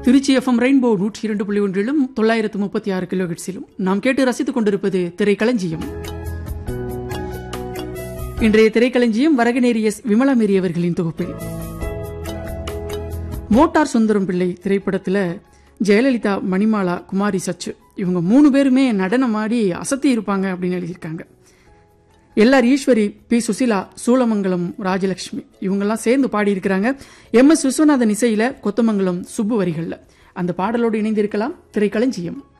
Trichy FM rainbow நூற்றி இரண்டு புள்ளி ஒன்றிலும் தொள்ளாயிரத்து முப்பத்தி ஆறு கிலோஹெட்ஸிலும் நாம் கேட்டு ரசித்துக் கொண்டிருப்பது திரைக்களஞ்சியம் இன்றைய திரைக்களஞ்சியம் வரகநேரி எஸ் விமலா மேரி அவர்களின் தொகுப்பில் மோட்டார் சுந்தரம் பிள்ளை திரைப்படத்துல ஜெயலலிதா மணிமாலா குமாரி சச்சு இவங்க மூணு பேருமே நடனமாடி அசத்தி இருப்பாங்க அப்படின்னு எழுதியிருக்காங்க எல்ஆர் ஈஸ்வரி பி சுசிலா சூளமங்கலம் ராஜலட்சுமி இவங்கெல்லாம் சேர்ந்து பாடியிருக்கிறாங்க எம் எஸ் விஸ்வநாதன் இசையில கொத்தமங்கலம் சுப்பு வரிகள்ல அந்த பாடலோடு இணைந்திருக்கலாம் திரைக்களஞ்சியம்